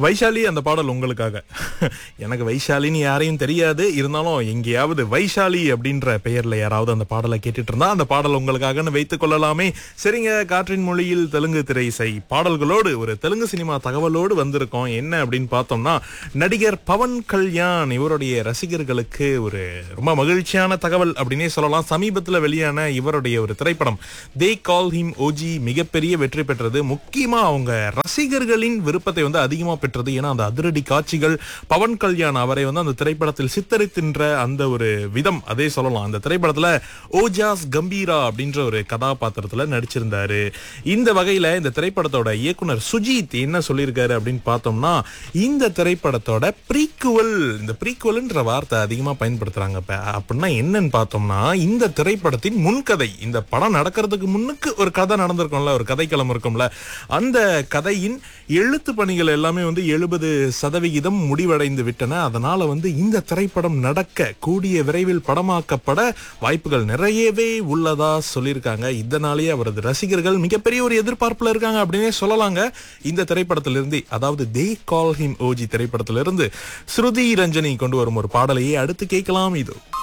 வைஷாலி அந்த பாடல் உங்களுக்காக எனக்கு வைஷாலின்னு யாரையும் தெரியாது இருந்தாலும் எங்கேயாவது வைஷாலி அப்படின்ற பெயர்ல யாராவது அந்த பாடலை கேட்டுட்டு இருந்தா அந்த பாடல் உங்களுக்காகன்னு வைத்துக் கொள்ளலாமே சரிங்க காற்றின் மொழியில் தெலுங்கு திரை இசை பாடல்களோடு ஒரு தெலுங்கு சினிமா தகவலோடு வந்திருக்கோம் என்ன அப்படின்னு பார்த்தோம்னா நடிகர் பவன் கல்யாண் இவருடைய ரசிகர்களுக்கு ஒரு ரொம்ப மகிழ்ச்சியான தகவல் அப்படின்னே சொல்லலாம் சமீபத்தில் வெளியான இவருடைய ஒரு திரைப்படம் தே கால் ஹிம் ஓஜி மிகப்பெரிய வெற்றி பெற்றது முக்கியமா அவங்க ரசிகர்களின் விருப்பத்தை வந்து அதிகமா பெற்றது ஏன்னா அந்த அதிரடி காட்சிகள் பவன் கல்யாண் அவரை வந்து அந்த திரைப்படத்தில் சித்தரித்தின்ற அந்த ஒரு விதம் அதே சொல்லலாம் அந்த திரைப்படத்துல ஓஜாஸ் கம்பீரா அப்படின்ற ஒரு கதாபாத்திரத்துல நடிச்சிருந்தாரு இந்த வகையில இந்த திரைப்படத்தோட இயக்குனர் சுஜித் என்ன சொல்லியிருக்காரு அப்படின்னு பார்த்தோம்னா இந்த திரைப்படத்தோட ப்ரீக்குவல் இந்த ப்ரீக்குவல்ன்ற வார்த்தை அதிகமா பயன்படுத்துறாங்க இப்ப அப்படின்னா என்னன்னு பார்த்தோம்னா இந்த திரைப்படத்தின் முன்கதை இந்த படம் நடக்கிறதுக்கு முன்னுக்கு ஒரு கதை நடந்திருக்கும்ல ஒரு கதைக்களம் இருக்கும்ல அந்த கதையின் எழுத்து பணிகள் எல்லாமே வந்து எழுபது சதவிகிதம் முடிவடைந்து விட்டன அதனால வந்து இந்த திரைப்படம் நடக்க கூடிய விரைவில் படமாக்கப்பட வாய்ப்புகள் நிறையவே உள்ளதா சொல்லியிருக்காங்க இதனாலேயே அவரது ரசிகர்கள் மிகப்பெரிய ஒரு எதிர்பார்ப்புல இருக்காங்க அப்படின்னே சொல்லலாங்க இந்த திரைப்படத்திலிருந்து அதாவது தே கால் ஹிம் ஓஜி திரைப்படத்திலிருந்து ஸ்ருதி ரஞ்சனி கொண்டு வரும் ஒரு பாடலையே அடுத்து கேட்கலாம் இது